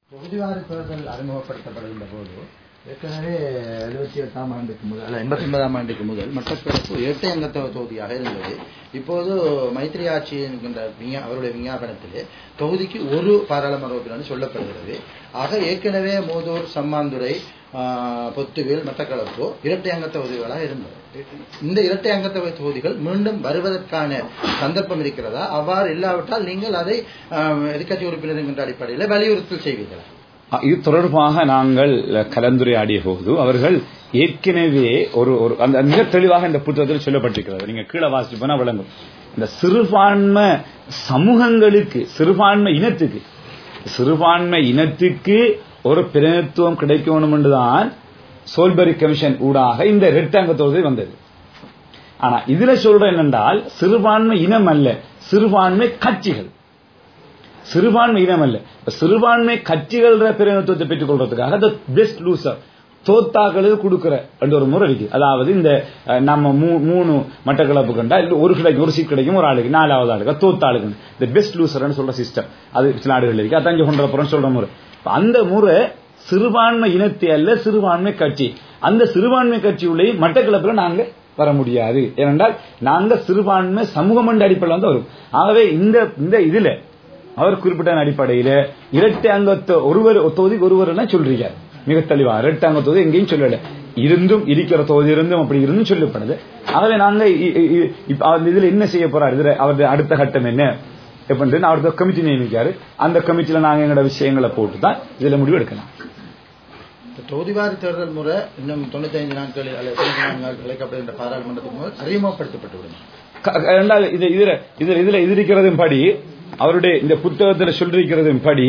தொகுதிவாரி தேர்தல் அறிமுகப்படுத்தப்படுகின்ற போது ஏற்கனவே எழுபத்தி எட்டாம் ஆண்டுக்கு முதல் அல்ல எண்பத்தி ஒன்பதாம் ஆண்டுக்கு முதல் மட்டக்களப்பு இரட்டை அங்கத்தவ தொகுதியாக இருந்தது இப்போது மைத்ரி ஆட்சி என்கின்ற விஞ்ஞா அவருடைய விஞ்ஞாபனத்திலே தொகுதிக்கு ஒரு பாராளுமன்ற உறுப்பினர் சொல்லப்படுகிறது ஆக ஏற்கனவே மூதூர் சம்மாந்துறை ஆஹ், பொத்துவேல் மட்டக்களப்பு இரட்டை அங்க தொகுதிகளாக இருந்தது இந்த இரட்டை அங்கத்தவை தொகுதிகள் மீண்டும் வருவதற்கான சந்தர்ப்பம் இருக்கிறதா அவ்வாறு இல்லாவிட்டால் நீங்கள் அதை ஆஹ், எதிர்க்கட்சி உறுப்பினர் என்கின்ற அடிப்படையில் வலியுறுத்தல் செய்வீர்களா அ- இது தொடர்பாக நாங்கள் கலந்துரையாடிய போது அவர்கள் ஏற்கனவே ஒரு ஒரு அந்த மிக தெளிவாக இந்த புத்தகத்தில் சொல்லப்பட்டிருக்கிறது நீங்க கீழே வாசிச்சு போனா விளங்கும் இந்த சிறுபான்மை சமூகங்களுக்கு சிறுபான்மை இனத்துக்கு சிறுபான்மை இனத்துக்கு ஒரு பிரதிநிதித்துவம் கிடைக்கணும் என்றுதான் சோல்பரி கமிஷன் ஊடாக இந்த ரெட்டாங்க தொகுதி வந்தது ஆனா இதுல சொல்றேன் என்னென்றால் சிறுபான்மை இனம் அல்ல சிறுபான்மை கட்சிகள் சிறுபான்மை இனம் அல்ல இப்ப சிறுபான்மை கட்சிகள் பிரதிநிதித்துவத்தை பெற்றுக் கொள்றதுக்காக the பெஸ்ட் லூசர் தோத்தாக்களுக்கு கொடுக்கிற என்ற ஒரு முறை இருக்கு அதாவது இந்த அஹ், நம்ம மூ- மூணு மட்டக்களப்பு கண்டா இல்ல ஒரு கிடைக்கும் ஒரு சீட் கிடைக்கும் ஒரு ஆளுக்கு நாலாவது ஆளுக்கு தோத்த ஆளுக்கு இந்த பெஸ்ட் லூசர்னு சொல்ற சிஸ்டம் அது சில நாடுகள் இருக்கு அதான் கொண்டு சொல்ற முறை இப்ப அந்த முறை சிறுபான்மை இனத்தை அல்ல சிறுபான்மை கட்சி அந்த சிறுபான்மை கட்சியுள்ளே மட்டக்களப்புல நாங்க வர முடியாது ஏனென்றால் நாங்க சிறுபான்மை சமூகம் என்ற அடிப்படையில் வந்து வரும் ஆகவே இந்த இந்த இதுல அவர் குறிப்பிட்ட அடிப்படையில இரட்டை அங்கத்தை ஒருவர் தொகுதிக்கு ஒருவர் சொல்றீங்க மிக தெளிவா இரட்டை அங்க தொகுதி எங்கேயும் சொல்லல இருந்தும் இருக்கிற தொகுதி இருந்தும் அப்படி இருந்தும் சொல்லப்படுது ஆகவே நாங்க இ- இ- இ- இப்ப அந்த இதுல என்ன செய்ய போறாரு இதுல அவருடைய அடுத்த கட்டம் என்ன எப்படின்னு அவருக்கு கமிட்டி நியமிக்காரு அந்த கமிட்டியில நாங்க எங்களோட விஷயங்களை போட்டு தான் இதுல முடிவு எடுக்கலாம் இந்த தொகுதிவாரி தேர்தல் முறை இன்னும் தொண்ணூத்தைந்து நாட்களில் அல்லது தொண்ணூத்தி நான்கு நாட்கள் அழைக்கப்படுகின்ற பாராளுமன்றத்துக்கு முதல் அறிமுகப்படுத்தப்பட்டுவிடும் க- க- ரெண்டாவது இது இதுல இதுல இதுல இது இருக்கிறதும் படி அவருடைய இந்த புத்தகத்துல சொல்லிருக்கிறதும் படி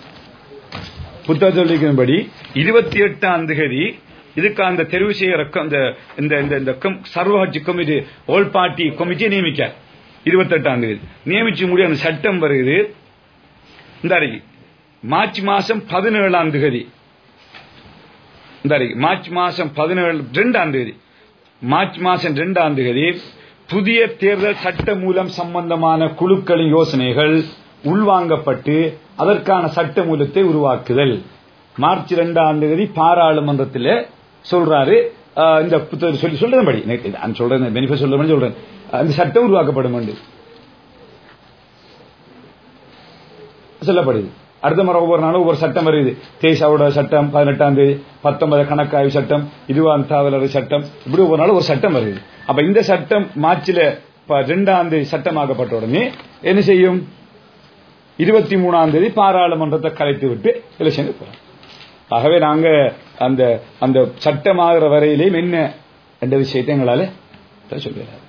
புத்தகத்தில் சொல்லிருக்கிறபடி இருபத்தி எட்டாம் தேதி இதுக்கு அந்த தெரிவு செய்யற க- இந்த இந்த இந்த இந்த கம்- சர்வகட்சி கமிட்டி ஓல் பார்ட்டி கமிட்டியை நியமிக்க இருபத்தெட்டாம் தேதி நியமிச்சு முடிய அந்த சட்டம் வருது இந்த அறிக்கை மார்ச் மாசம் பதினேழாம் தேதி இந்த அறிக்கை மார்ச் மாசம் பதினேழு ரெண்டாம் தேதி மார்ச் மாசம் ரெண்டாம் தேதி புதிய தேர்தல் சட்ட மூலம் சம்பந்தமான குழுக்களின் யோசனைகள் உள்வாங்கப்பட்டு அதற்கான சட்ட மூலத்தை உருவாக்குதல் மார்ச் ரெண்டாம் தேதி பாராளுமன்றத்தில் சொல்றாரு அஹ், இந்த புத்தகம் சொல்லி சொல்றபடி நான் சொல்றேன் பெனிஃபிட் சொல்றேன் சொல்றேன் அந்த சட்டம் உருவாக்கப்படும் என்று சொல்லப்படுது அடுத்த முறை ஒவ்வொரு நாளும் ஒவ்வொரு சட்டம் வருது தேசாவோட சட்டம் பதினெட்டாம் தேதி பத்தொன்பது கணக்காய்வு சட்டம் இதுவான் தாவலர் சட்டம் இப்படி ஒவ்வொரு நாளும் ஒரு சட்டம் வருது அப்ப இந்த சட்டம் மார்ச்ல ப- ரெண்டாம் தேதி சட்டமாக்கப்பட்ட உடனே என்ன செய்யும் இருபத்தி மூணாம் தேதி பாராளுமன்றத்தை கலைத்து விட்டு எலெக்ஷனுக்கு போறோம் ஆகவே நாங்க அந்த அந்த சட்டமாகிற வரையிலேயும் என்ன என்ற விஷயத்தை எங்களால சொல்லுறாரு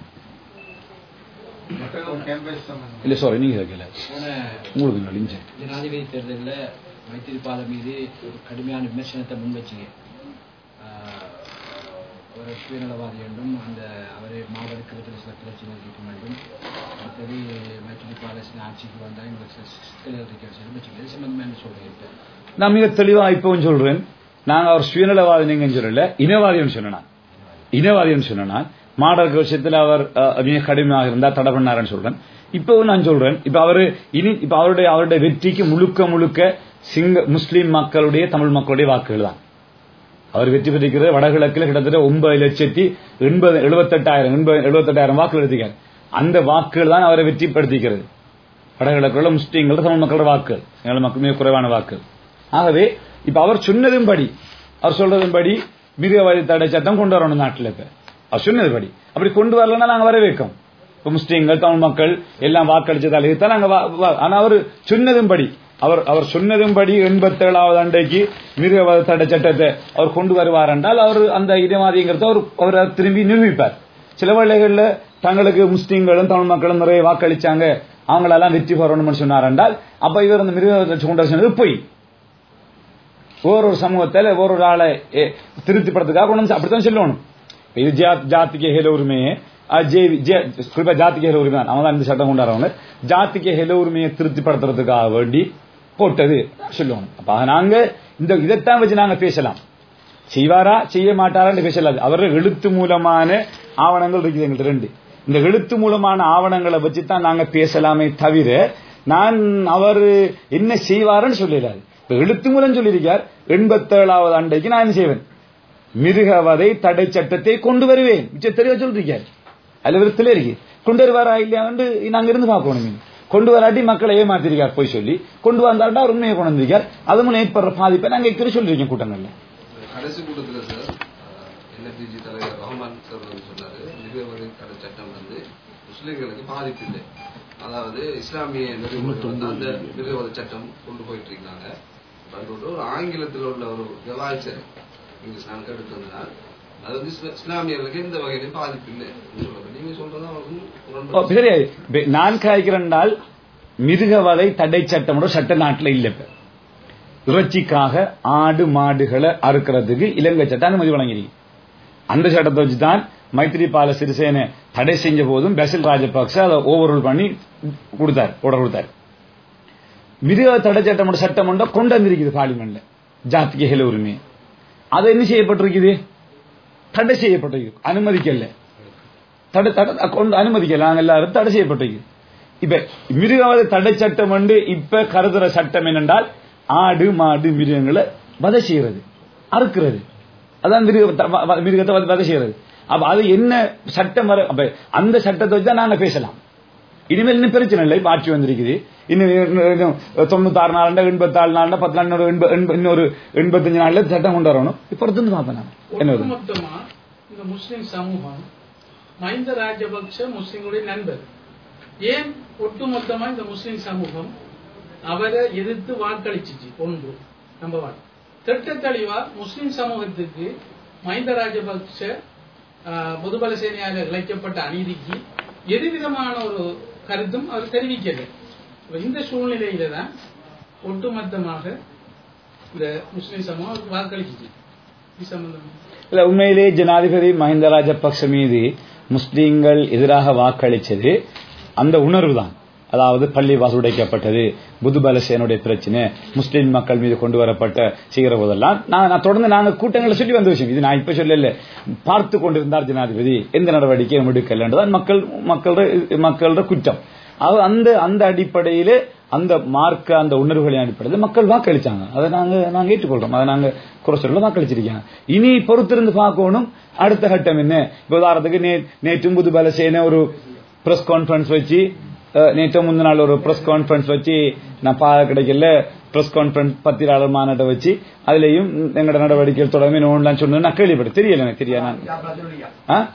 இல்ல சாரி நீங்க கேட்கல போன உங்களுக்கு நடிஞ்ச ஜனாதிபதி தேர்தலில் மைத்திரிபால மீது ஒரு கடுமையான விமர்சனத்தை முன்வச்சிங்க ஆஹ், ஒரு சுயநலவாதி என்றும் அந்த அவரை மாவட்டத்தில் சில பிரச்சனைகள் இருக்கும் என்றும் அடுத்தது மைத்திரிபால சில ஆட்சிக்கு வந்தால் எங்களுக்கு சில சிக்கல்கள் இருக்க சொல்லி வச்சுங்க இது சம்பந்தமா என்ன சொல்றீங்க நான் மிக தெளிவா இப்பவும் சொல்றேன் நாங்க அவர் சுயநலவாதி நீங்க சொல்லல இனவாதின்னு சொன்னா இனவாதின்னு சொன்னா மாடல் விஷயத்துல அவர் அஹ், மிக கடுமையாக இருந்தா தடை பண்ணாருன்னு சொல்றேன் இப்பவும் நான் சொல்றேன் இப்ப அவரு இனி இப்ப அவருடைய அவருடைய வெற்றிக்கு முழுக்க முழுக்க சிங்க முஸ்லிம் மக்களுடைய தமிழ் மக்களுடைய வாக்குகள் தான் அவர் வெற்றி பெற்றிருக்கிறது வடகிழக்கில் கிட்டத்தட்ட ஒன்பது லட்சத்தி எண்பது எழுபத்தெட்டாயிரம் எண்பது எழுபத்தெட்டாயிரம் வாக்குகள் எடுத்திருக்காரு அந்த வாக்குகள் தான் அவரை வெற்றிப்படுத்திக்கிறது வடகிழக்குள்ள முஸ்லீம்கள் தமிழ் மக்களோட வாக்குகள் எங்களோட மக்கள் மிக குறைவான வாக்குகள் ஆகவே இப்ப அவர் சொன்னதும்படி அவர் சொல்றதும்படி மிருகவாதி தடை சட்டம் கொண்டு வரணும் நாட்டில் இப்ப அவர் சொன்னதுபடி அப்படி கொண்டு வரலன்னா நாங்க வரவேற்கும் இப்ப முஸ்லீம்கள் தமிழ் மக்கள் எல்லாம் வாக்களிச்சதால் இதுதான் நாங்க வா- வா- ஆனா அவர் சொன்னதும்படி அவர் அவர் சொன்னதும்படி எண்பத்தேழாவது அண்டைக்கு மிருகவாத தடை சட்டத்தை அவர் கொண்டு வருவார் என்றால் அவர் அந்த இடமாதிங்கிறத அவர் அவர் திரும்பி நிரூபிப்பார் சில வேளைகள்ல தங்களுக்கு முஸ்லீம்களும் தமிழ் மக்களும் நிறைய வாக்களிச்சாங்க அவங்களெல்லாம் வெற்றி பெறணும்னு சொன்னார் என்றால் அப்ப இவர் அந்த மிருக கொண்டு வர சொன்னது பொய் ஓரொரு சமூகத்தில் ஓரொரு ஆளை எ, திருப்திப்படுறதுக்காக கொண்டு வந்து அப்படித்தான் சொல்லணும் இப்ப இது ஜா- ஜாத்திக ஹேல உரிமையை அஹ், ஜே- ஜே- குறிப்பா ஜாத்திக ஹேல உரிமை தான் அவங்க தான் இந்த சட்டம் கொண்டாடுறவங்க ஜாத்திக ஹேல உரிமையை திருப்திப்படுத்துறதுக்காக வேண்டி போட்டது சொல்லணும் அப்ப நாங்க இந்த இதைத்தான் வச்சு நாங்க பேசலாம் செய்வாரா செய்ய மாட்டாரான்னு பேசலாது அவர்கள் எழுத்து மூலமான ஆவணங்கள் இருக்குது எங்களுக்கு ரெண்டு இந்த எழுத்து மூலமான ஆவணங்களை வச்சு தான் நாங்க பேசலாமே தவிர நான் அவர் என்ன செய்வாருன்னு சொல்லலாது இப்ப எழுத்து மூலம் சொல்லியிருக்கார் எண்பத்தேழாவது அண்டைக்கு நான் என்ன செய்வேன் மிருகவதை தடை சட்டத்தை கொண்டு வருவேன் மிச்சம் தெளிவா சொல்லிருக்காரு அதுல விருத்தில இருக்கு கொண்டு வருவாரா இல்லையாண்டு நாங்க இருந்து பார்க்கணும் கொண்டு வராட்டி மக்களை ஏமாத்திருக்கார் போய் சொல்லி கொண்டு வந்தாட்டா அவர் உண்மையை கொண்டு வந்திருக்கார் அது மூலம் ஏற்படுற பாதிப்பை நாங்க இக்கடி சொல்லிருக்கோம் கூட்டங்கள்ல கடைசி கூட்டத்தில் சார் என்எஃப்டிஜி தலைவர் ரஹ்மான் சார் வந்து சொன்னாரு மிருகவதை தடை சட்டம் வந்து முஸ்லிம்களுக்கு பாதிப்பு இல்லை அதாவது இஸ்லாமிய நிறுவனங்கள் வந்து அந்த மிருகவதை சட்டம் கொண்டு போயிட்டு இருக்காங்க அது வந்து ஒரு ஆங்கிலத்தில் உள்ள ஒரு விவாதிச்சர் இங்கிலீஷ் நான் கேட்டு வந்தனால் அது வந்து இஸ்லா- இஸ்லாமியர்களுக்கு எந்த வகையிலும் பாதிப்பு இல்லை சொல்லுங்க நீங்க சொல்றதா அவருக்கு ஓ, சரி இப்ப நான் காய்க்கிறேன்னால் மிருகவதை தடை சட்டம் சட்ட நாட்டுல இல்ல இப்ப இறைச்சிக்காக ஆடு மாடுகளை அறுக்கிறதுக்கு இலங்கை சட்டம் அனுமதி வழங்கியிருக்கு அந்த சட்டத்தை வச்சுதான் மைத்திரிபால சிறிசேன தடை செஞ்ச போதும் பெசில் ராஜபக்ச அதை ஓவர்ரூல் பண்ணி கொடுத்தார் order கொடுத்தார் மிருக தடை சட்டம் சட்டம் ஒன்றை கொண்டு வந்திருக்குது பார்லிமெண்ட்ல ஜாத்திக ஹெல உரிமை அது என்ன செய்யப்பட்டிருக்குது தடை செய்யப்பட்டிருக்கு அனுமதிக்கல தடை தடை கொண்டு அனுமதிக்கல நாங்க எல்லாரும் தடை செய்யப்பட்டிருக்கு இப்ப மிருகவதை தடை சட்டம் வந்து இப்ப கருதுற சட்டம் என்னென்றால் ஆடு மாடு மிருகங்களை வதை செய்யறது அறுக்கிறது அதான் மிருக வ- வ- மிருகத்தை வதை- வதை செய்யறது அப்ப அது என்ன சட்டம் வர அப்ப அந்த சட்டத்தை வச்சு தான் நாங்க பேசலாம் இனிமேல் இன்னும் பிரச்சனை இல்லை இப்ப ஆட்சி வந்திருக்குது இன்னும் இன்னும் இன்னும் தொண்ணூத்தாறு நாள் எண்பத்தாறு நாள் பத்து நாள் இன்னொரு எண்ப- எண்ப- இன்னொரு எண்பத்தஞ்சு நாள்ல சட்டம் கொண்டு வரணும் இப்ப இருந்து பார்ப்பேன் நான் என்ன வருது? ஒட்டுமொத்தமா இந்த முஸ்லிம் சமூகம் மஹிந்த ராஜபக்ஷ முஸ்லிம்களுடைய நண்பர் ஏன் ஒட்டுமொத்தமா இந்த முஸ்லிம் சமூகம் அவரை எதிர்த்து வாக்களிச்சிச்சு ஒன்று நம்பர் ஒன் திட்ட தெளிவா முஸ்லிம் சமூகத்துக்கு மஹிந்த ராஜபக்ஷ ஆஹ், பொதுபல சேனையால் இழைக்கப்பட்ட அநீதிக்கு எதுவிதமான ஒரு கருத்தும் அவர் தெரிவிக்கல இப்ப இந்த சூழ்நிலையில தான் ஒட்டுமொத்தமாக இந்த முஸ்லிம் சமூகம் அவருக்கு வாக்களிச்சிச்சு இது சம்பந்தமா இல்ல உண்மையிலே ஜனாதிபதி மஹிந்த ராஜபக்ச மீது முஸ்லீம்கள் எதிராக வாக்களிச்சது அந்த உணர்வு தான் அதாவது பள்ளி வாசல் உடைக்கப்பட்டது புதுபலசேனுடைய பிரச்சனை முஸ்லீம் மக்கள் மீது கொண்டு வரப்பட்ட செய்கிற போதெல்லாம் நான் நான் தொடர்ந்து நாங்க கூட்டங்களை சொல்லி வந்த விஷயம் இது நான் இப்ப சொல்லல பார்த்து கொண்டிருந்தார் ஜனாதிபதி எந்த நடவடிக்கையும் எடுக்கலன்றதான் மக்கள் மக்களோட மக்களோட குற்றம் அது அந்த அந்த அடிப்படையிலே அந்த மார்க்க அந்த உணர்வுகளின் அடிப்படையில் மக்கள் வாக்களிச்சாங்க அதை நாங்க நாங்க ஏற்றுக்கொள்றோம் அதை நாங்க குறை சொல்ல வாக்களிச்சிருக்காங்க இனி பொறுத்திருந்து பார்க்கணும் அடுத்த கட்டம் என்ன இப்ப உதாரணத்துக்கு நே நேற்று புது பலசேன ஒரு பிரஸ் கான்ஃபரன்ஸ் வச்சு அஹ், நேற்று முந்தின நாள் ஒரு பிரஸ் கான்ஃபரன்ஸ் வச்சு நான் பா கிடைக்கல பிரஸ் கான்ஃபரன்ஸ் பத்திரிகையாளர் மாநாட்டை வச்சு அதுலயும் எங்களோட நடவடிக்கைகள் தொடர்ந்து ஒன்றாம் சொன்னது நான் கேள்விப்பட்டேன் தெரியல எனக்கு தெரியாது நான் ஆ?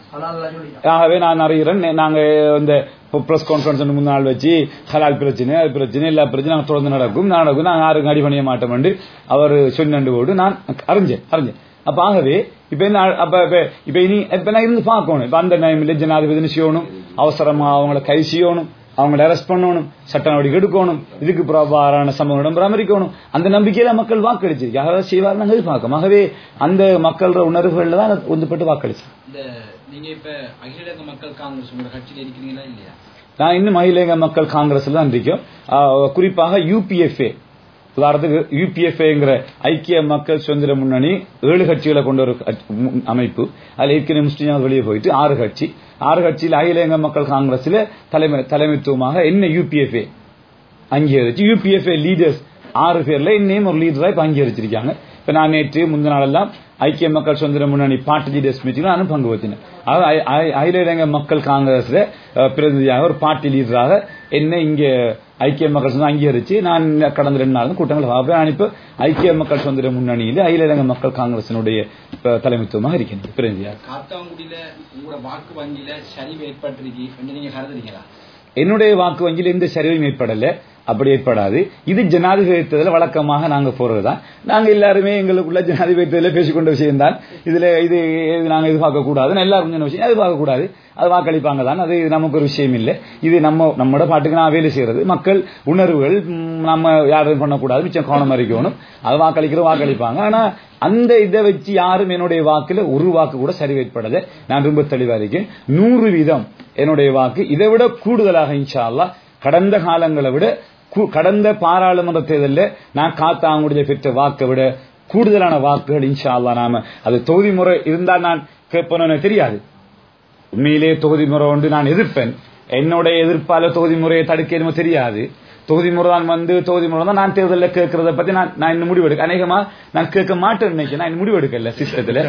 ஆகவே நான் அறிகிறேன் நே- நாங்க இந்த பிரஸ் கான்ஃபரன்ஸ் முந்தின நாள் வச்சு ஹலால் பிரச்சனை அது பிரச்சனை எல்லா பிரச்சனையும் நாங்க தொடர்ந்து நடக்கும் நடக்கும் நாங்க யாருக்கும் அடி பண்ணிய மாட்டோம் என்று அவர் சொன்னண்டு போடு நான் அறிஞ்சேன் அறிஞ்சேன் அப்ப ஆகவே இப்ப என்ன அப்ப இப்ப- இப்ப இனி இப்ப நான் இருந்து பார்க்கணும் இப்ப அந்த டைம்ல ஜனாதிபதி என்ன செய்யணும் அவசரமா அவங்கள கைது செய்யணும் அவங்கள அரெஸ்ட் பண்ணணும் சட்ட நடவடிக்கை எடுக்கணும் இதுக்கு பிரபாரான சம்பவம் பராமரிக்கணும் அந்த நம்பிக்கையில மக்கள் வாக்களிச்சிருக்கு ஆகவே செய்வார் நாங்கள் எதிர்பார்க்கோம் ஆகவே அந்த மக்களோட உணர்வுகள்ல தான் ஒன்றுபட்டு வாக்களிச்சேன் இந்த நீங்க இப்ப அகில இலங்கை மக்கள் காங்கிரஸ் உங்களோட கட்சியில இருக்கிறீங்களா இல்லையா நான் இன்னும் அகில மக்கள் காங்கிரஸ்ல தான் இருக்கோம் ஆஹ் குறிப்பாக யூபிஎஃப்ஏ உதாரணத்துக்கு யூபிஎஃப்ஏங்கிற ஐக்கிய மக்கள் சுதந்திர முன்னணி ஏழு கட்சிகளை கொண்ட ஒரு கட்சி- மு- அமைப்பு அதுல ஏற்கனவே முஸ்லீம் வெளியே போயிட்டு ஆறு கட்சி ஆறு கட்சியில் அகில மக்கள் காங்கிரஸ்ல தலைமை தலைமைத்துவமாக என்ன யூபிஎஃப்ஏ அங்கீகரிச்சு யூபிஎஃப்ஏ லீடர்ஸ் ஆறு பேர்ல இன்னும் ஒரு லீடரா இப்ப அங்கீகரிச்சிருக்காங்க இப்ப நான் நேற்று முந்தின நாளெல்லாம் ஐக்கிய மக்கள் சுதந்திர முன்னணி பார்ட்டி லீடர்ஸ் மீட்டிங் நானும் பங்கு வச்சினேன் அதாவது அ- அ- அகில இலங்கை மக்கள் காங்கிரஸ்ல அஹ், பிரதிநிதியாக ஒரு பார்ட்டி லீடராக என்ன இங்க ஐக்கிய மக்கள் சுதந்திரம் அங்கீகரிச்சு நான் கடந்த ரெண்டு நாள் கூட்டங்கள் அப்ப நான் இப்ப ஐக்கிய மக்கள் சுதந்திர முன்னணியில் அகில இலங்கை மக்கள் காங்கிரசினுடைய அஹ், தலைமைத்துவமாக இருக்கிறேன் பிரதிநிதியாக காத்தாங்குடியில உங்களோட வாக்கு வங்கியில சரிவு ஏற்பட்டிருக்கு என்று நீங்க கருதுறீங்களா என்னுடைய வாக்கு வங்கியில் எந்த சரிவும் ஏற்படல அப்படி ஏற்படாது இது ஜனாதிபதி தேர்தல் வழக்கமாக நாங்க போறதுதான் நாங்க எல்லாருமே எங்களுக்குள்ள ஜனாதிபதி தேர்தலில் பேசிக்கொண்ட விஷயம் தான் இதுல இது இது நாங்க எதிர்பார்க்க கூடாது எல்லாரும் சொன்ன விஷயம் எதிர்பார்க்க கூடாது அது வாக்களிப்பாங்க தான் அது நமக்கு ஒரு விஷயம் இல்லை இது நம்ம நம்மளோட பாட்டுக்கு நான் வேலை செய்யறது மக்கள் உணர்வுகள் ம், நம்ம யாரும் பண்ணக்கூடாது மிச்சம் கவனம் இருக்கணும் அது வாக்களிக்கிற வாக்களிப்பாங்க ஆனா அந்த இதை வச்சு யாரும் என்னுடைய வாக்குல ஒரு வாக்கு கூட சரி ஏற்படாது நான் ரொம்ப தெளிவா இருக்கேன் நூறு வீதம் என்னுடைய வாக்கு இதை விட கூடுதலாக இன்ஷா அல்லாஹ் கடந்த காலங்களை விட கூ- கடந்த பாராளுமன்ற தேர்தலில் நான் காத்தாங்குடிய பெற்ற வாக்கை விட கூடுதலான வாக்குகள் இன்ஷா அல்லாஹ் நாம அது தொகுதி முறை இருந்தால் நான் கேட்பேன்னு எனக்கு தெரியாது உண்மையிலே தொகுதி முறை ஒன்று நான் எதிர்ப்பேன் என்னுடைய எதிர்ப்பால தொகுதி முறையை தடுக்க என்னமோ தெரியாது தொகுதி முறை தான் வந்து தொகுதி முறை தான் நான் தேர்தலில் கேட்கறத பத்தி நான் நான் இன்னும் முடிவெடுக்க அநேகமா நான் கேட்க மாட்டேன்னு நினைக்கிறேன் நான் இன்னும் முடிவெடுக்கல சிஸ்டத்துல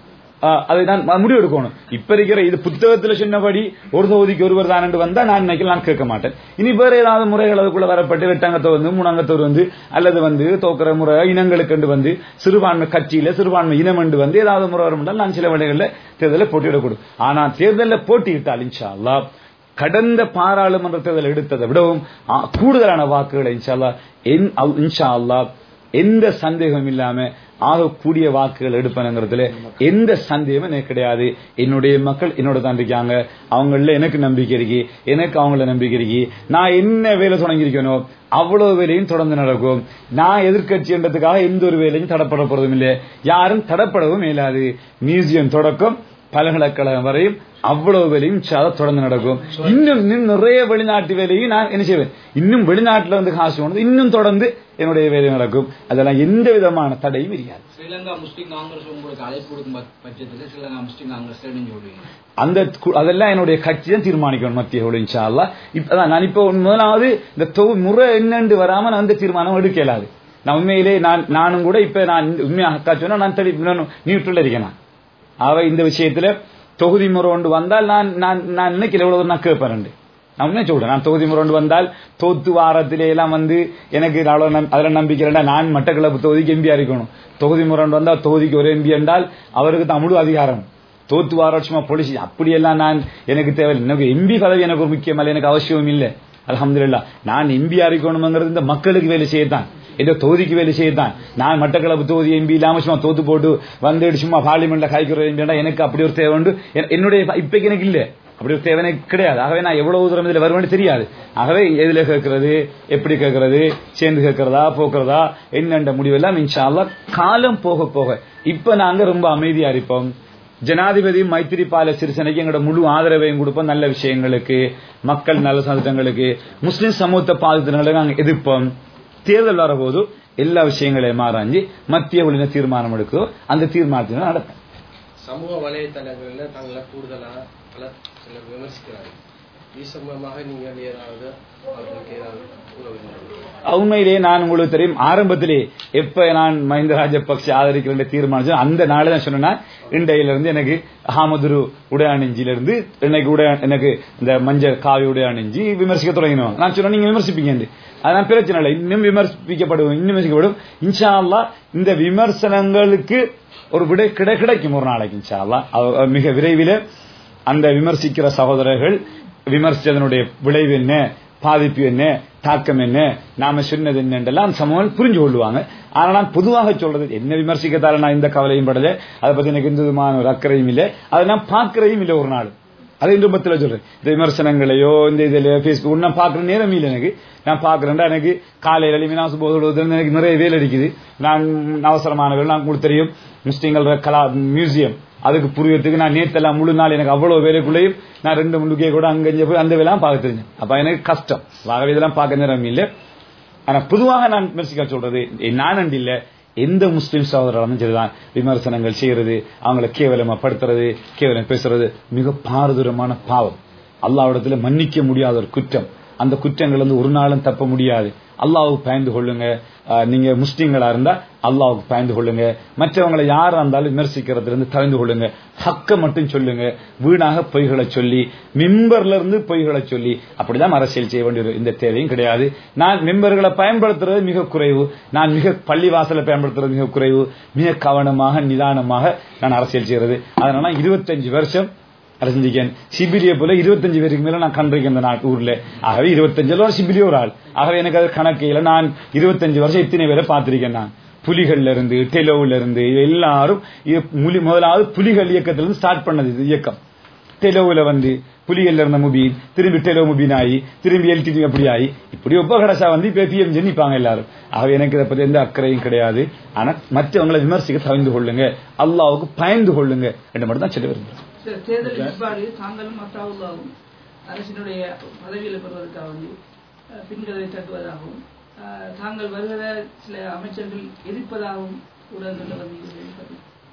ஆஹ் அதை நான் ம- முடிவெடுக்கணும் இப்ப இருக்கிற இது புத்தகத்துல சொன்னபடி ஒரு தொகுதிக்கு ஒருவர் தான் என்று வந்தா நான் நினைக்கல நான் கேட்க மாட்டேன் இனி வேற ஏதாவது முறைகள் அதுக்குள்ள வரப்பட்டு வெட்டாங்கத்தோர் வந்து மூணாங்கத்தோர் வந்து அல்லது வந்து தோக்கிற முறை இனங்களுக்கு வந்து சிறுபான்மை கட்சியில சிறுபான்மை இனம் என்று வந்து ஏதாவது முறை வரும் என்றால் நான் சில வேளைகளில் தேர்தலில் போட்டியிடக்கூடும் ஆனா தேர்தலில் போட்டியிட்டால் இன்ஷா அல்லாஹ் கடந்த பாராளுமன்ற தேர்தல் எடுத்ததை விடவும் ஆ, கூடுதலான வாக்குகளை இன்ஷா அல்லாஹ் என்- அல்- இன்ஷா அல்லாஹ் எந்த சந்தேகம் இல்லாம ஆகக்கூடிய வாக்குகள் எடுப்பனுங்கிறதுல எந்த சந்தேகமும் எனக்கு கிடையாது என்னுடைய மக்கள் என்னோட தான் இருக்காங்க அவங்கள எனக்கு நம்பிக்கை இருக்கு எனக்கு அவங்கள நம்பிக்கை இருக்கு நான் என்ன வேலை தொடங்கியிருக்கேனோ அவ்வளவு வேலையும் தொடர்ந்து நடக்கும் நான் எதிர்கட்சின்றதுக்காக எந்த ஒரு வேலையும் தடப்பட போறதும் இல்லை யாரும் தடப்படவும் இயலாது மியூசியம் தொடக்கம் பல்கலைக்கழகம் வரையும் அவ்வளவு வேலையும் சாத தொடர்ந்து நடக்கும் இன்னும் இன்னும் நிறைய வெளிநாட்டு வேலையும் நான் என்ன செய்வேன் இன்னும் வெளிநாட்டுல வந்து காசு கொண்டு இன்னும் தொடர்ந்து என்னுடைய வேலை நடக்கும் அதெல்லாம் எந்த விதமான தடையும் இருக்காது ஸ்ரீலங்கா முஸ்லீம் காங்கிரஸ் உங்களுக்கு அழைப்பு கொடுக்கும் பட்ச- பட்சத்துல ஸ்ரீலங்கா முஸ்லீம் காங்கிரஸ் நீங்க சொல்றீங்க அந்த கு- அதெல்லாம் என்னுடைய கட்சி தான் தீர்மானிக்கணும் மத்திய குழு இன்ஷா அல்லாஹ் இப்பதான் நான் இப்போ முதலாவது இந்த தொகு முறை என்னன்னு வராம நான் அந்த தீர்மானம் எடுக்க இயலாது நான் உண்மையிலே நான் நானும் கூட இப்ப நான் இந்த உண்மையாக அக்கா சொன்னா நான் தெளி நியூட்ரல் இருக்கேன் நான் அவ இந்த விஷயத்துல தொகுதி முறை ஒன்று வந்தால் நான் நான் நான் நினைக்கல எவ்வளவு நான் கேட்பேன் நான் உண்மையை சொல்றேன் நான் தொகுதி முறை ஒன்று வந்தால் தோத்து வாரத்திலே எல்லாம் வந்து எனக்கு அவ்வளவு நம்- அதுல நம்பிக்கை இல்லைன்னா நான் மட்டக்களப்பு தொகுதிக்கு எம்பியா இருக்கணும் தொகுதி முறை ஒன்று வந்தால் தொகுதிக்கு ஒரு எம்பி என்றால் அவருக்கு தான் முழு அதிகாரம் தோத்து வார வருஷமா பொலிசி அப்படியெல்லாம் நான் எனக்கு தேவையில்லை எனக்கு எம்பி பதவி எனக்கு ஒரு முக்கியமல்ல எனக்கு அவசியம் இல்லை அல்ஹம்துலில்லாஹ் நான் எம்பியா இருக்கணுங்கிறது இந்த மக்களுக்கு வேலை செய்யத்தான் இந்த தொகுதிக்கு வேலை செய்யத்தான் நான் மட்டக்களப்பு தொகுதி எம்பி இல்லாம சும்மா தோத்து போட்டு வந்து சும்மா பார்லிமெண்ட்ல காய்க்கிற எம்பியா எனக்கு அப்படி ஒரு தேவை உண்டு என்- என்னுடைய இப்பைக்கு எனக்கு இல்ல அப்படி ஒரு தேவை எனக்கு கிடையாது ஆகவே நான் எவ்வளவு தூரம் இதுல வருவேன்னு தெரியாது ஆகவே எதுல கேட்கறது எப்படி கேட்கறது சேர்ந்து கேட்கறதா போக்குறதா என்னென்ற முடிவெல்லாம் இன்ஷா அல்லாஹ் காலம் போக போக இப்ப நாங்க ரொம்ப அமைதியா இருப்போம் ஜனாதிபதி மைத்திரிபால சிறிசேனைக்கு எங்களோட முழு ஆதரவையும் கொடுப்போம் நல்ல விஷயங்களுக்கு மக்கள் நல்ல சட்டங்களுக்கு முஸ்லிம் சமூகத்தை பாதித்தவர்களுக்கு நாங்கள் எதிர்ப்போம் தேர்தல் வரபோது எல்லா விஷயங்களையும் ஆராய்ஞ்சு மத்திய ஒழுங்க தீர்மானம் எடுக்குதோ அந்த தீர்மானத்தினை நடக்கும் சமூக வலைத்தளங்கள்ல தங்களை கூடுதலா பல சிலர் விமர்சிக்கிறார்கள் இது சம்பந்தமாக நீங்கள் ஏதாவது அவர்களுக்கு ஏதாவது கூற விரும்புகிறீர்களா? உண்மையிலேயே நான் உங்களுக்கு தெரியும் ஆரம்பத்திலே எப்ப நான் மஹிந்த ராஜபக்ஷ ஆதரிக்கிறேன் தீர்மானிச்சோம் அந்த நாளே தான் சொன்னா இண்டையில இருந்து எனக்கு அகமதுரு உடை அணிஞ்சில இருந்து எனக்கு உடை எனக்கு இந்த மஞ்சள் காவி உடை அணிஞ்சு விமர்சிக்க தொடங்கினோம் நான் சொன்னேன் நீங்க விமர்சிப்பீங்க அதான் பிரச்சனை இல்லை இன்னும் விமர்சிக்கப்படும் இன்னும் விமர்சிக்கப்படும் இன்ஷா அல்லாஹ் இந்த விமர்சனங்களுக்கு ஒரு விடை கிடை கிடைக்கும் ஒரு நாளைக்கு இன்ஷா அல்லாஹ் அவ- மிக விரைவில் அந்த விமர்சிக்கிற சகோதரர்கள் விமர்சித்ததனுடைய விளைவு என்ன பாதிப்பு என்ன தாக்கம் என்ன நாம சொன்னது என்னென்றெல்லாம் சமூகம் புரிஞ்சு கொள்வாங்க ஆனா நான் பொதுவாக சொல்றது என்ன விமர்சிக்கத்தால நான் இந்த கவலையும் படல அதை பத்தி எனக்கு எந்த விதமான ஒரு அக்கறையும் இல்லை அதை நான் பார்க்கறையும் இல்லை ஒரு நாள் அதை இந்த பத்தில சொல்றேன் இந்த விமர்சனங்களையோ இந்த இதுல பேஸ்புக் நான் பார்க்குற நேரம் இல்லை எனக்கு நான் பார்க்கறேன்டா எனக்கு காலையில எளிமையான போது எனக்கு நிறைய வேலை அடிக்குது நான் அவசரமானவர்கள் நான் உங்களுக்கு தெரியும் முஸ்லீம்கள் கலா மியூசியம் அதுக்கு புரியறதுக்கு நான் நேத்தெல்லாம் முழு நாள் எனக்கு அவ்வளவு வேலைக்குள்ளேயும் நான் ரெண்டு முன்னுக்கே கூட அங்க இங்க போய் அந்த வேலைலாம் பார்க்க தெரிஞ்சேன் அப்ப எனக்கு கஷ்டம் ஆகவே இதெல்லாம் பார்க்க நேரம் இல்லை ஆனா பொதுவாக நான் விமர்சிக்க சொல்றது நான் இல்ல எந்த முஸ்லிம் சகோதரர்களும் சரிதான் விமர்சனங்கள் செய்யறது அவங்கள கேவலமா படுத்துறது கேவலம் பேசுறது மிக பாரதூரமான பாவம் அல்லாவிடத்துல மன்னிக்க முடியாத ஒரு குற்றம் அந்த குற்றங்கள் வந்து ஒரு நாளும் தப்ப முடியாது அல்லாவுக்கு பயந்து கொள்ளுங்க அஹ், நீங்க முஸ்லீம்களா இருந்தா அல்லாவுக்கு பயந்து கொள்ளுங்க மற்றவங்களை யாரா இருந்தாலும் விமர்சிக்கிறதுல இருந்து தவிர்ந்து கொள்ளுங்க ஹக்க மட்டும் சொல்லுங்க வீணாக பொய்களை சொல்லி மிம்பர்ல இருந்து பொய்களை சொல்லி அப்படிதான் அரசியல் செய்ய வேண்டிய ஒரு இந்த தேவையும் கிடையாது நான் மிம்பர்களை பயன்படுத்துறது மிக குறைவு நான் மிக பள்ளிவாசலை பயன்படுத்துறது மிக குறைவு மிக கவனமாக நிதானமாக நான் அரசியல் செய்யறது அதனால இருபத்தஞ்சு வருஷம் அரசிந்திக்கேன் சிபிலிய போல இருபத்தஞ்சு பேருக்கு மேல நான் கண்டிருக்கேன் இந்த நாட்டு ஊர்ல ஆகவே இருபத்தஞ்சு ஒரு சிபிலிய ஒரு ஆள் ஆகவே எனக்கு அது கணக்கையில நான் இருபத்தஞ்சு வருஷம் இத்தனை பேரை பார்த்திருக்கேன் நான் புலிகள்ல இருந்து டெலோவுல இருந்து எல்லாரும் இது முலி- முதலாவது புலிகள் இயக்கத்துல இருந்து ஸ்டார்ட் பண்ணது இது இயக்கம் டெலோவுல வந்து புலிகள்ல இருந்த முபீன் திரும்பி டெலோ முபீன் ஆகி திரும்பி எல்டிடி அப்படி ஆகி இப்படி ஒப்ப கடைசா வந்து இப்ப பிஎம்ஜி நிப்பாங்க எல்லாரும் ஆகவே எனக்கு இதை பத்தி எந்த அக்கறையும் கிடையாது ஆனா மற்றவங்களை விமர்சிக்க தவிர்ந்து கொள்ளுங்க அல்லாவுக்கு பயந்து கொள்ளுங்க என்று மட்டும் தான் சொல்ல விரும்புறேன் சில தேர்தல் நிற்பாடு தாங்களும் மத்தாவுல்லாவும் அரசினுடைய பதவியில் பெறுவதற்காக வந்து அஹ், பின்களை தட்டுவதாகவும் அஹ், தாங்கள் வருகிற சில அமைச்சர்கள் எதிர்ப்பதாகவும் ஊடகங்களில் வந்து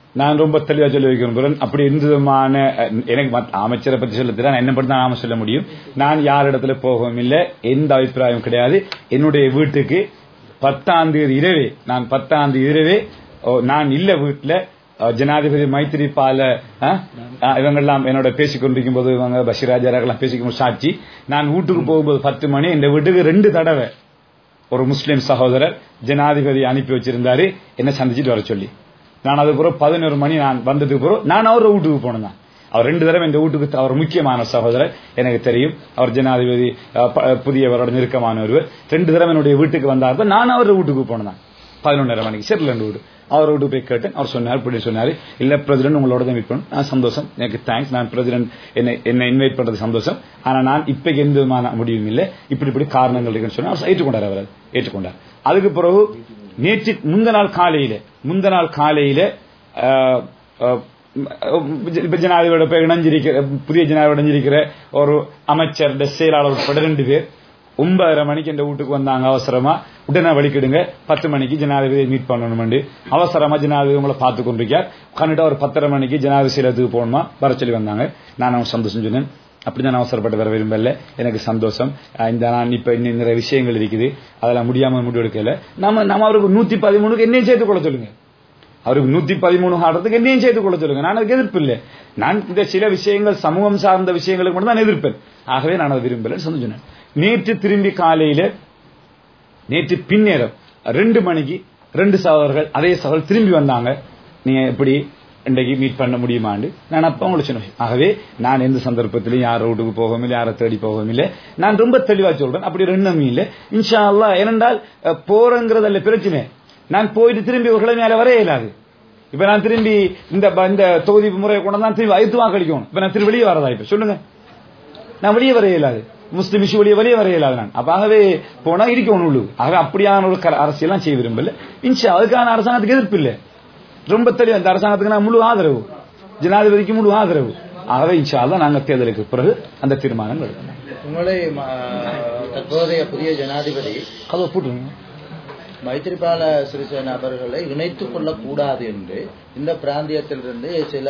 நான் ரொம்ப தெளிவா சொல்லி வைக்க விரும்புகிறேன் அப்படி எந்த விதமான அஹ், எனக்கு மத்த அமைச்சரை பத்தி சொல்ல தெரியாது நான் என்ன பற்றி தான் நாம சொல்ல முடியும் நான் யார் இடத்துல போகவும் இல்லை எந்த அபிப்பிராயம் கிடையாது என்னுடைய வீட்டுக்கு பத்தாம் தேதி இரவே நான் பத்தாம் தேதி இரவே ஓ, நான் இல்ல வீட்டுல அஹ், ஜனாதிபதி மைத்திரிபால அஹ், அஹ், இவங்கெல்லாம் என்னோட பேசிக் கொண்டிருக்கும் போது இவங்க பஷிராஜாரெல்லாம் பேசிக்கும் போது சாட்சி நான் வீட்டுக்கு போகும்போது பத்து மணி இந்த வீட்டுக்கு ரெண்டு தடவை ஒரு முஸ்லிம் சகோதரர் ஜனாதிபதி அனுப்பி வச்சிருந்தாரு என்ன சந்திச்சுட்டு வர சொல்லி நான் அதுக்கு பிறகு பதினோரு மணி நான் வந்ததுக்கு பிறகு நான் அவர் வீட்டுக்கு போனேன் தான். அவர் ரெண்டு தடவை இந்த வீட்டுக்கு அவர் முக்கியமான சகோதரர் எனக்கு தெரியும் அவர் ஜனாதிபதி அஹ், ப- புதியவரோட நெருக்கமான ஒருவர் ரெண்டு தடவை என்னுடைய வீட்டுக்கு வந்தார் நான் அவர் வீட்டுக்கு போனேன் தான். பதினொன்றரை மணிக்கு செட்டில் வீடு அவர் வீட்டுக்கு போய் கேட்டேன் அவர் சொன்னார் இப்படி சொன்னாரு இல்ல பிரசிடென்ட் உங்களோட தான் மீட் பண்ணணும் நான் சந்தோஷம் எனக்கு தேங்க்ஸ் நான் பிரசிடென்ட் என்னை என்னை இன்வைட் பண்றது சந்தோஷம் ஆனா நான் இப்ப எந்த விதமான முடிவும் இல்லை இப்படி இப்படி காரணங்கள் இருக்குன்னு சொன்னா அவர் ஏற்றுக்கொண்டார் அவர் ஏற்றுக்கொண்டார் அதுக்கு பிறகு நேற்று முந்த நாள் காலையில முந்த நாள் காலையில ஆஹ், ஆஹ், இப்ப ஜனாதிபதியோட போய் இணைஞ்சிருக்கிற புதிய ஜனாதிபதி இணைஞ்சிருக்கிற ஒரு அமைச்சர் செயலாளர் உட்பட ரெண்டு பேர் ஒன்பதரை மணிக்கு இந்த வீட்டுக்கு வந்தாங்க அவசரமா உடனே வழிக்கிடுங்க பத்து மணிக்கு ஜனாதிபதியை மீட் பண்ணணும் அவசரமா ஜனாதிபதி உங்களை பார்த்து கொண்டிருக்கார் கண்டிப்பா ஒரு பத்தரை மணிக்கு ஜனாதிபதி சீலத்துக்கு போகணுமா வர சொல்லி வந்தாங்க நான் அவன் சந்தோஷம் சொன்னேன் அப்படிதான் நான் அவசரப்பட்டு வர விரும்பல எனக்கு சந்தோஷம் அஹ் இந்த நான் இப்ப இன்னும் நிறைய விஷயங்கள் இருக்குது அதெல்லாம் முடியாம முடிவெடுக்கல நம்ம நம்ம அவருக்கு நூத்தி பதிமூணுக்கு என்னையும் சேர்த்து கொள்ள சொல்லுங்க அவருக்கு நூத்தி பதிமூணு ஆடுறதுக்கு என்னையும் சேர்த்து கொள்ள சொல்லுங்க நான் அதுக்கு எதிர்ப்பு இல்லை நான் இந்த சில விஷயங்கள் சமூகம் சார்ந்த விஷயங்களுக்கு மட்டும் தான் எதிர்ப்பேன் ஆகவே நான் அதை விரும்பல சொன்னேன் நேற்று திரும்பி காலையில நேற்று பின்னேரம் ரெண்டு மணிக்கு ரெண்டு சகோதரர்கள் அதே சகோதரர் திரும்பி வந்தாங்க நீங்க எப்படி இன்றைக்கு மீட் பண்ண முடியுமாண்டு நான் அப்ப உங்களுக்கு சொன்னேன் ஆகவே நான் எந்த சந்தர்ப்பத்திலும் யார் ரோட்டுக்கு போகவும் இல்லை யாரை தேடி போகவும் இல்லை நான் ரொம்ப தெளிவா சொல்றேன் அப்படி ஒரு எண்ணமும் இல்லை இன்ஷா அல்லாஹ் ஏனென்றால் அஹ், போறங்கிறதல்ல பிரச்சனை நான் போயிட்டு திரும்பி ஒரு கிழமை மேல வர இயலாது இப்ப நான் திரும்பி இந்த ப- இந்த தொகுதி முறையை கொண்டு தான் திரும்பி ஐத்து வாக்களிக்கணும் இப்ப நான் திரும்பி வெளியே வரதா இப்ப சொல்லுங்க நான் வெளியே வர இயலாது முஸ்லிம் இஷ்யூ வெளியே வெளியே வர இயலாது நான் அப்ப ஆகவே போனா இருக்கணும் உள்ளு ஆகவே அப்படியான ஒரு கர- அரசியலாம் செய்ய விரும்பல இன்ஷா அதுக்கான அரசாங்கத்துக்கு எதிர்ப்பு இல்லை ரொம்ப தெளிவா இந்த அரசாங்கத்துக்கு நான் முழு ஆதரவு ஜனாதிபதிக்கு முழு ஆதரவு ஆகவே இன்ஷா அல்லாஹ் நாங்க தேர்தலுக்கு பிறகு அந்த தீர்மானம் எடுப்போம் உங்களுடைய ம- தற்போதைய புதிய ஜனாதிபதி கதவை போட்டுருங்க மைத்திரிபால சிறிசேன அவர்களை இணைத்துக் கொள்ளக்கூடாது என்று இந்த பிராந்தியத்திலிருந்து சில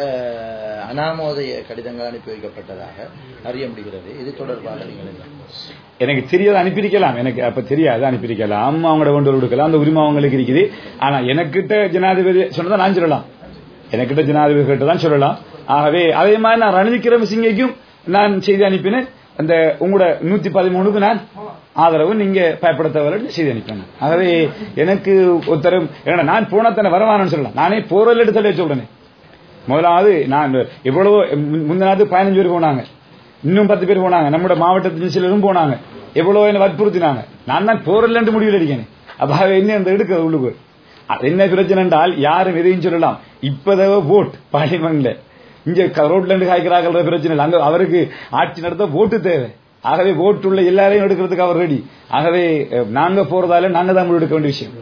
அனாமோதய கடிதங்கள் அனுப்பி வைக்கப்பட்டதாக அறிய முடிகிறது இது தொடர்பாக நீங்கள் என்ன எனக்கு தெரியாத அனுப்பியிருக்கலாம் எனக்கு அப்ப தெரியாது அனுப்பியிருக்கலாம் அவங்களோட கொண்டு கொடுக்கலாம் அந்த உரிமை அவங்களுக்கு இருக்குது ஆனா எனக்கிட்ட ஜனாதிபதி சொன்னதை நான் சொல்லலாம் எனக்கிட்ட ஜனாதிபதி கிட்ட தான் சொல்லலாம் ஆகவே அதே மாதிரி நான் ரணில் விக்ரமசிங்கைக்கும் நான் செய்தி அனுப்பினேன் அந்த உங்களோட நூத்தி பதிமூணுக்கு நான் ஆதரவு நீங்க பயப்பட தேவையில்லை செய்தி அனுப்பினேன் ஆகவே எனக்கு ஒருத்தரும் ஏன்னா நான் போனத்தனை வரவானு சொல்லலாம் நானே போறதில்லை சொல்லி சொல்றேன் முதலாவது நான் எவ்வளவோ முன்- முந்தினாவது பதினஞ்சு பேர் போனாங்க இன்னும் பத்து பேர் போனாங்க நம்முடைய மாவட்டத்தின் சிலரும் போனாங்க எவ்வளவோ என்ன வற்புறுத்தினாங்க நான் தான் போறதில்லைன்னு முடிவில் இருக்கேன் அப்ப என்ன இந்த எடுக்க உள்ளுக்கு அது என்ன பிரச்சனை என்றால் யாரும் எதையும் சொல்லலாம் இப்பதவ ஓட் பார்லிமெண்ட்ல இங்க க- ரோட்ல இருந்து காய்க்கிறார்கள் பிரச்சனை இல்லை அங்க அவருக்கு ஆட்சி நடத்த ஓட்டு தேவை ஆகவே ஓட்டு உள்ள எல்லாரையும் எடுக்கிறதுக்கு அவர் ரெடி ஆகவே அஹ், நாங்க போறதால நாங்க தான் முடிவெடுக்க வேண்டிய விஷயம்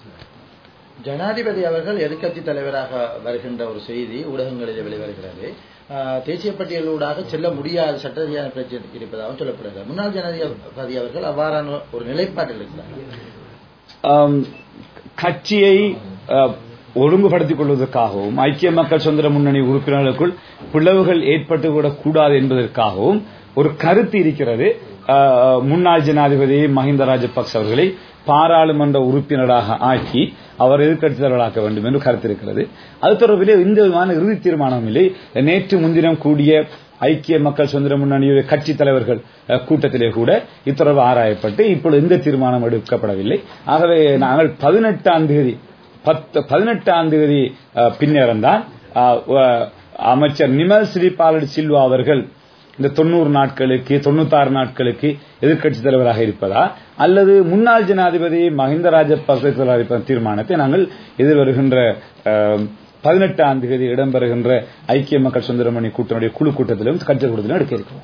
ஜனாதிபதி அவர்கள் எதிர்க்கட்சி தலைவராக வருகின்ற ஒரு செய்தி ஊடகங்களில் வெளிவருகிறது ஆஹ், தேசிய பட்டியலூடாக செல்ல முடியாத சட்ட ரீதியான பிரச்சனை இருப்பதாகவும் சொல்லப்படுகிறது முன்னாள் ஜனாதிபதி அவர்கள் அவ்வாறான ஒரு நிலைப்பாட்டில் இருக்கிறார்கள் ஆம், கட்சியை அஹ், ஒழுங்குபடுத்திக் கொள்வதற்காகவும் ஐக்கிய மக்கள் சுதந்திர முன்னணி உறுப்பினர்களுக்குள் பிளவுகள் ஏற்பட்டுவிடக் கூடாது என்பதற்காகவும் ஒரு கருத்து இருக்கிறது அஹ், முன்னாள் ஜனாதிபதி மஹிந்த ராஜபக்ச அவர்களை பாராளுமன்ற உறுப்பினராக ஆக்கி அவர் எதிர்க்கட்சி தலைவராக்க வேண்டும் என்று கருத்து இருக்கிறது அது தொடர்பிலே எந்த விதமான இறுதி தீர்மானம் இல்லை நேற்று முன்தினம் கூடிய ஐக்கிய மக்கள் சுதந்திர முன்னணியுடைய கட்சி தலைவர்கள் அஹ், கூட்டத்திலே கூட இத்தொடர்பு ஆராயப்பட்டு இப்பொழுது எந்த தீர்மானம் எடுக்கப்படவில்லை ஆகவே நாங்கள் பதினெட்டாம் தேதி பத்து பதினெட்டாம் தேதி அஹ், பின்னேறம்தான் அஹ், அஹ், அமைச்சர் நிமல் ஸ்ரீபாலடி சில்வா அவர்கள் இந்த தொண்ணூறு நாட்களுக்கு தொண்ணூத்தாறு நாட்களுக்கு எதிர்க்கட்சி தலைவராக இருப்பதா அல்லது முன்னாள் ஜனாதிபதி மஹிந்த ராஜபக்ச தலைவராக இருப்பதா தீர்மானத்தை நாங்கள் எதிர்வருகின்ற அஹ், பதினெட்டாம் தேதி இடம்பெறுகின்ற ஐக்கிய மக்கள் சுந்தரமணி கூட்டணியுடைய குழு கூட்டத்திலும் கட்சி கூட்டத்திலும் எடுக்க இருக்கிறோம்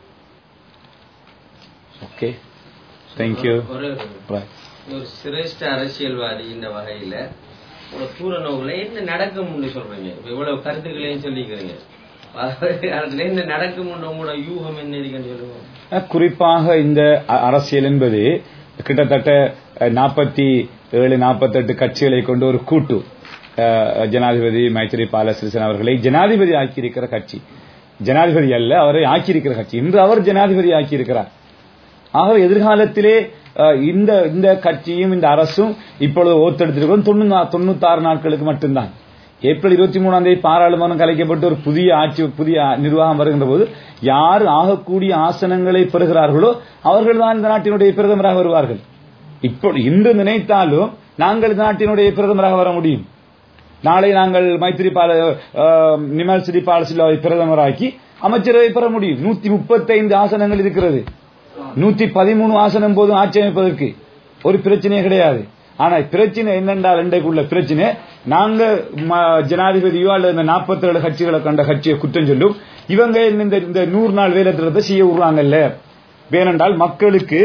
ஓகே தேங்க்யூ ஒரு ஒரு சிரேஷ்ட அரசியல்வாதி இந்த வகையில ஒரு தூர நோக்குல என்ன நடக்கும்னு சொல்றீங்க இப்ப இவ்வளவு கருத்துக்களையும் சொல்லிக்கிறீங்க அதுல என்ன நடக்கும் உங்களோட யூகம் என்ன இருக்குன்னு சொல்லுவோம் அஹ் குறிப்பாக இந்த அ- அரசியல் என்பது கிட்டத்தட்ட நாற்பத்தி ஏழு நாற்பத்தெட்டு கட்சிகளை கொண்ட ஒரு கூட்டு அஹ், ஜனாதிபதி மைத்திரிபால சிறிசேன அவர்களை ஜனாதிபதி ஆக்கியிருக்கிற கட்சி ஜனாதிபதி அல்ல அவரை ஆக்கியிருக்கிற கட்சி இன்று அவர் ஜனாதிபதி ஆக்கியிருக்கிறார் ஆகவே எதிர்காலத்திலே அஹ், இந்த இந்த கட்சியும் இந்த அரசும் இப்பொழுது ஓத்தெடுத்திருக்கிறோம் தொண்ணூறு தொண்ணூத்தாறு நாட்களுக்கு மட்டும்தான் ஏப்ரல் இருபத்தி மூணாம் தேதி பாராளுமன்றம் கலைக்கப்பட்டு ஒரு புதிய ஆட்சி புதிய நிர்வாகம் வருகின்ற போது யார் ஆகக்கூடிய ஆசனங்களை பெறுகிறார்களோ அவர்கள் தான் இந்த நாட்டினுடைய பிரதமராக வருவார்கள் இப்போ இன்று நினைத்தாலும் நாங்கள் இந்த நாட்டினுடைய பிரதமராக வர முடியும் நாளை நாங்கள் மைத்திரிபால அஹ், நிமல் சிறிபால சில்லாவை பிரதமராக்கி அமைச்சரவை பெற முடியும் நூத்தி முப்பத்தைந்து ஆசனங்கள் இருக்கிறது நூத்தி பதிமூணு ஆசனம் போதும் ஆட்சி அமைப்பதற்கு ஒரு பிரச்சனையே கிடையாது ஆனா பிரச்சனை என்னென்றால் இன்றைக்குள்ள பிரச்சனை நாங்க ம- ஜனாதிபதியோ அல்லது இந்த நாற்பத்தி ஏழு கட்சிகளை கண்ட கட்சியை குற்றம் சொல்லும் இவங்க இந்த இந்த நூறு நாள் வேலை திட்டத்தை செய்ய விடுறாங்கல்ல வேணென்றால் மக்களுக்கு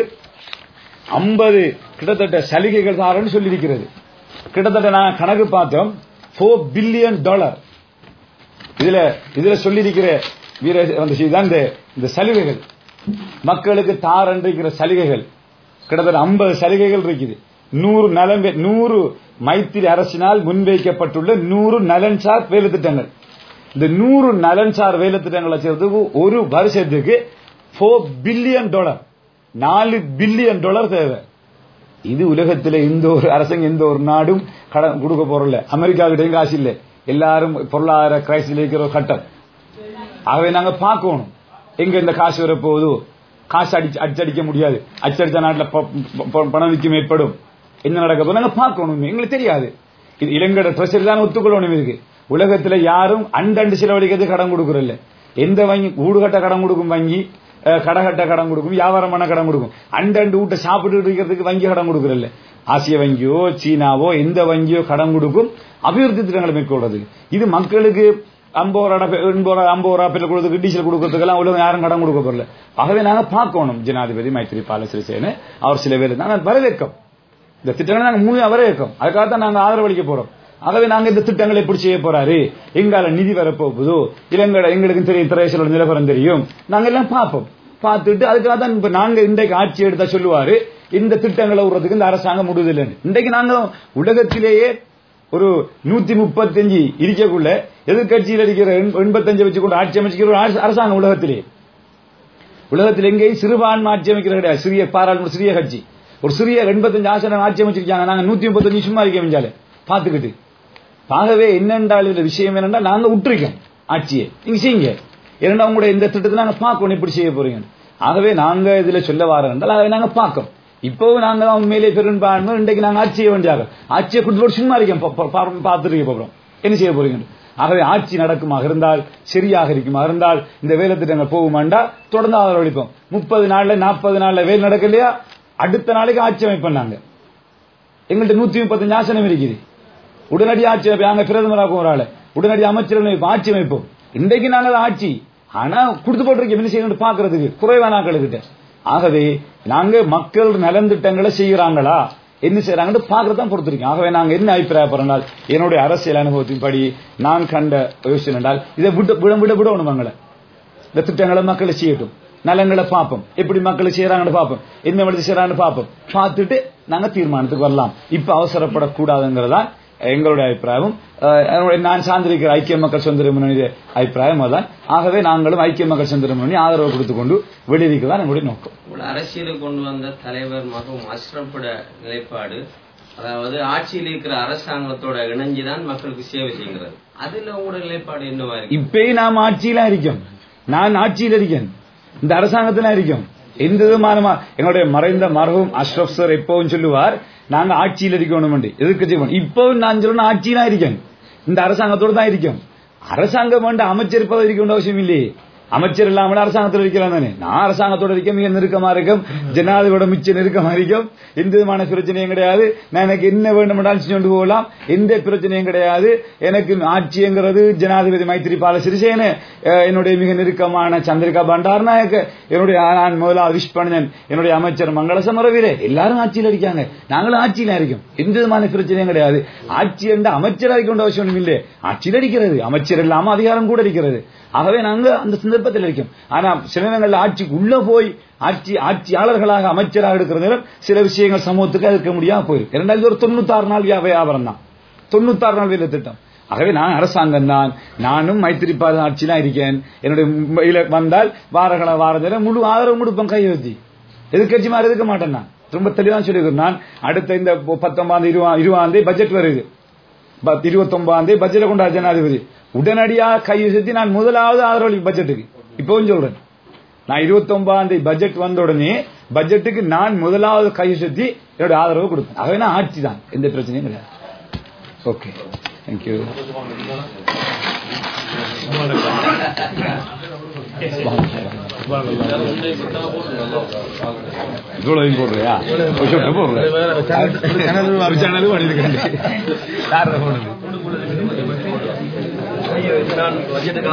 ஐம்பது கிட்டத்தட்ட சலுகைகள் தாரன்னு சொல்லியிருக்கிறது கிட்டத்தட்ட நான் கணக்கு பார்த்தோம் ஃபோர் பில்லியன் டாலர் இதுல இதுல சொல்லியிருக்கிற வீர அந்த இதுதான் இந்த இந்த சலுகைகள் மக்களுக்கு தாரன்றிருக்கிற சலுகைகள் கிட்டத்தட்ட ஐம்பது சலுகைகள் இருக்குது நூறு நலன் வே- நூறு மைத்திரி அரசினால் முன்வைக்கப்பட்டுள்ள நூறு நலன்சார் வேலை திட்டங்கள் இந்த நூறு நலன்சார் வேலை திட்டங்களை செய்யறதுக்கு ஒரு வருஷத்துக்கு ஃபோர் பில்லியன் டாலர் நாலு பில்லியன் டாலர் தேவை இது உலகத்தில் எந்த ஒரு அரசாங்கம் எந்த ஒரு நாடும் கடன் கொடுக்க போறல அமெரிக்காவிடையும் காசு இல்லை எல்லாரும் பொருளாதார கிரைசில் இருக்கிற ஒரு கட்டம் ஆகவே நாங்க பார்க்கணும் எங்க இந்த காசு வர போகுதோ காசு அடிச்சு அச்சடிக்க முடியாது அச்சடிச்ச நாட்டில் பணம் விற்கும் ஏற்படும் என்ன நடக்க போகுது நாங்க பார்க்கணும் எங்களுக்கு தெரியாது இது இலங்கை பிரஷர் தான் ஒத்துக்கொள்ளணும் இதுக்கு உலகத்துல யாரும் அண்டண்டு செலவழிக்கிறது கடன் கொடுக்கறதில்ல எந்த வங்கி ஊடு கட்ட கடன் கொடுக்கும் வங்கி அஹ், கடை கட்ட கடன் கொடுக்கும் வியாபாரம் பண்ண கடன் கொடுக்கும் அண்டண்டு வீட்டை சாப்பிட்டு இருக்கிறதுக்கு வங்கி கடன் கொடுக்கறதில்ல ஆசிய வங்கியோ சீனாவோ எந்த வங்கியோ கடன் கொடுக்கும் அபிவிருத்தி திட்டங்களை மேற்கொள்றதுக்கு இது மக்களுக்கு ஐம்பது ரூபா எண்பது ரூபா ஐம்பது ரூபா பிள்ளை கொடுக்குறதுக்கு டீசல் கொடுக்கறதுக்கெல்லாம் உலகம் யாரும் கடன் கொடுக்க போறல ஆகவே நாங்க பார்க்கணும் ஜனாதிபதி மைத்திரிபால சிறிசேன அவர் சில பேர் நாங்க வரவேற்கும் இந்த திட்டங்களை நாங்க முழு வரவேற்கும் அதுக்காக தான் நாங்க ஆதரவளிக்க போறோம் ஆகவே நாங்க இந்த திட்டங்களை எப்படி செய்ய போறாரு எங்கால நிதி வரப்போகுதோ இல்லைங்கள எங்களுக்கு தெரியும் திரைசலோட நிலவரம் தெரியும் நாங்க எல்லாம் பார்ப்போம் பார்த்துட்டு அதுக்காக தான் இப்ப நாங்க இன்றைக்கு ஆட்சி எடுத்தா சொல்லுவாரு இந்த திட்டங்களை விடுறதுக்கு இந்த அரசாங்கம் முடிவதில்லைன்னு இன்றைக்கு நாங்க உலகத்திலேயே ஒரு நூத்தி முப்பத்தஞ்சு இருக்கக்குள்ள எதிர்கட்சியில் இருக்கிற எண்- எண்பத்தஞ்சு வச்சு கொண்டு ஆட்சி அமைச்சிக்கிற ஒரு அரசு- அரசாங்கம் உலகத்திலே உலகத்தில் எங்கேயும் சிறுபான்மை ஆட்சி அமைக்கிற கிடையாது சிறிய பாராளுமன்ற சிறிய கட்சி ஒரு சிறிய எண்பத்தஞ்சு ஆசனம் ஆட்சி அமைச்சிருக்காங்க நாங்க நூத்தி முப்பத்தஞ்சு சும்மா இருக்க முடியால பாத்துக்கிட்டு ஆகவே என்னென்றால் இதுல விஷயம் என்னென்னா நாங்க விட்டுருக்கோம் ஆட்சியை நீங்க செய்யுங்க இரண்டா உங்களுடைய இந்த திட்டத்தை நாங்க பார்க்கணும் எப்படி செய்ய போறீங்க ஆகவே நாங்க இதுல சொல்ல வாரம் என்றால் அதை நாங்க பார்க்கோம் இப்பவும் நாங்க தான் உண்மையிலே பெரும்பான்மை இன்றைக்கு நாங்க ஆட்சி செய்ய வேண்டியாக ஆட்சியை கொடுத்து சும்மா இருக்கோம் பார்த்துட்டு இருக்க போறோம் என்ன செய்ய போறீங்க ஆகவே ஆட்சி நடக்குமாக இருந்தால் சரியாக இருக்குமாக இருந்தால் இந்த வேலை திட்டங்கள் போகுமாண்டா தொடர்ந்து ஆதரவளிப்போம் முப்பது நாள்ல நாற்பது நாள்ல வேலை நடக்கலையா அடுத்த நாளைக்கு ஆட்சி அமைப்போம் நாங்க எங்கள்கிட்ட நூத்தி முப்பத்தஞ்சு ஆசனம் இருக்குது உடனடி ஆட்சி அமைப்பு நாங்க பிரதமராக ஒரு ஆளு உடனடி அமைச்சர் அமைப்பு ஆட்சி அமைப்போம் இன்றைக்கு நாங்கள் ஆட்சி ஆனா கொடுத்து போட்டிருக்கோம் என்ன செய்யணும் பாக்குறதுக்கு குறைவான ஆட்களுக்கிட்ட ஆகவே நாங்க மக்கள் நலந்திட்டங்களை செய்யறாங்களா என்ன செய்யறாங்கன்னு பாக்குறதான் பொறுத்திருக்கோம் ஆகவே நாங்க என்ன அபிப்பிராயப்படுறோம் என்னுடைய அரசியல் அனுபவத்தின்படி நான் கண்ட யோசனை என்றால் இதை விட விட விட விடணும் மங்களை இந்த திட்டங்களை மக்கள் செய்யட்டும் நலங்களை பார்ப்போம் எப்படி மக்கள் செய்யறாங்கன்னு பார்ப்போம் என்ன வழி செய்யறாங்கன்னு பார்ப்போம் பார்த்துட்டு நாங்க தீர்மானத்துக்கு வரலாம் இப்ப அவசரப்படக்கூடாதுங்கிறதான் எங்களுடைய அபிப்பிராயம் அஹ், நான் சார்ந்திருக்கிற ஐக்கிய மக்கள் சுதந்திர முன்னணி அபிப்பிராயம் அதான் ஆகவே நாங்களும் ஐக்கிய மக்கள் சுதந்திர முன்னணி ஆதரவு கொடுத்துக் கொண்டு வெளியிருக்கதான் எங்களுடைய நோக்கம் உங்களை அரசியலுக்கு கொண்டு வந்த தலைவர் மற்றும் அஸ்ரப்பட நிலைப்பாடு அதாவது ஆட்சியில் இருக்கிற அரசாங்கத்தோட இணைஞ்சுதான் மக்களுக்கு சேவை செய்கிறது அதுல உங்களோட நிலைப்பாடு என்னவா இருக்கு இப்பயும் நாம் ஆட்சியில இருக்கோம் நான் ஆட்சியில் இருக்கேன் இந்த அரசாங்கத்துல இருக்கோம் எந்த விதமான மா- எங்களுடைய மறைந்த மரபும் அஷ்ரப் சார் எப்பவும் சொல்லுவார் நாங்க ஆட்சியில் இருக்கணும் எதிர்க்கட்சி வேணும். இப்பவும் நான் சொல்லணும் ஆட்சியில இருக்கேன் இந்த அரசாங்கத்தோடு தான் இருக்கோம் அரசாங்கம் வேண்ட அமைச்சர் பதவி இருக்க வேண்டிய அவசியம் இல்லையே அமைச்சர் இல்லாமல் அரசாங்கத்தில் இருக்கலாம் தானே நான் அரசாங்கத்தோட இருக்க மிக நெருக்கமா இருக்கும் ஜனாதிபதியோட மிச்ச நெருக்கமா இருக்கும் எந்த விதமான பிரச்சனையும் கிடையாது நான் எனக்கு என்ன வேண்டும் என்றாலும் செஞ்சு கொண்டு போகலாம் எந்த பிரச்சனையும் கிடையாது எனக்கு ஆட்சிங்கிறது ஜனாதிபதி மைத்திரிபால சிறிசேன அஹ், என்னுடைய மிக நெருக்கமான சந்திரிகா பண்டாரநாயக்க என்னுடைய நான் முதலாவது விஷ் பண்ணேன் என்னுடைய அமைச்சர் மங்கள சமரவீரே எல்லாரும் ஆட்சியில் இருக்காங்க நாங்களும் ஆட்சியில இருக்கோம் எந்த விதமான பிரச்சனையும் கிடையாது ஆட்சி என்ற அமைச்சராக இருக்க வேண்டிய அவசியம் இல்லை ஆட்சியில் இருக்கிறது அமைச்சர் இல்லாம அதிகாரம் கூட இருக்கிறது ஆகவே நாங்க அந்த சந்தர்ப்பத்தில் இருக்கோம் ஆனா சில நேரங்களில் ஆட்சிக்கு உள்ள போய் ஆட்சி ஆட்சியாளர்களாக அமைச்சராக இருக்கிற நேரம் சில விஷயங்கள் சமூகத்துக்கு இருக்க முடியாம போயிருக்கு இரண்டாயிரத்தி ஒரு தொண்ணூத்தாறு நாள் வியா- வியாபாரம் தான் தொண்ணூத்தாறு நாள் வேலை திட்டம் ஆகவே நான் அரசாங்கம் தான் நானும் மைத்திரிபால ஆட்சி தான் இருக்கேன் என்னுடைய இதுல வந்தால் வாரகள வாரத்தில் முழு ஆதரவு கொடுப்பேன் கையெழுத்தி எதிர்கட்சி மாதிரி இருக்க மாட்டேன் நான் ரொம்ப தெளிவாக சொல்லியிருக்கேன் நான் அடுத்த இந்த பத்தொன்பதாம் இருபா இருபதாம் தேதி பட்ஜெட் வருது இருபத்தொன்பதாம் தேதி பட்ஜெட்டை கொண்டா ஜனாதிபதி உடனடியாக கையெழுத்தி நான் முதலாவது ஆதரவு பட்ஜெட்டுக்கு இப்பவும் சொல்றேன் நான் இருபத்தி ஒன்பதாம் தேதி பட்ஜெட் வந்த உடனே பட்ஜெட்டுக்கு நான் முதலாவது கையெழுத்தி என்னோட ஆதரவு கொடுப்பேன் ஆகவே நான் ஆட்சி தான் எந்த பிரச்சனையும் கிடையாது ஓகே தேங்க்யூ இவ்வளவு போடுறியா போடுறேன் சேனலும் பண்ணிருக்கேன் யார் போடுறது நான் பட்ஜெட்டுக்கு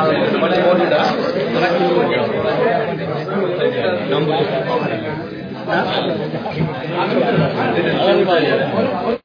ஆதரவு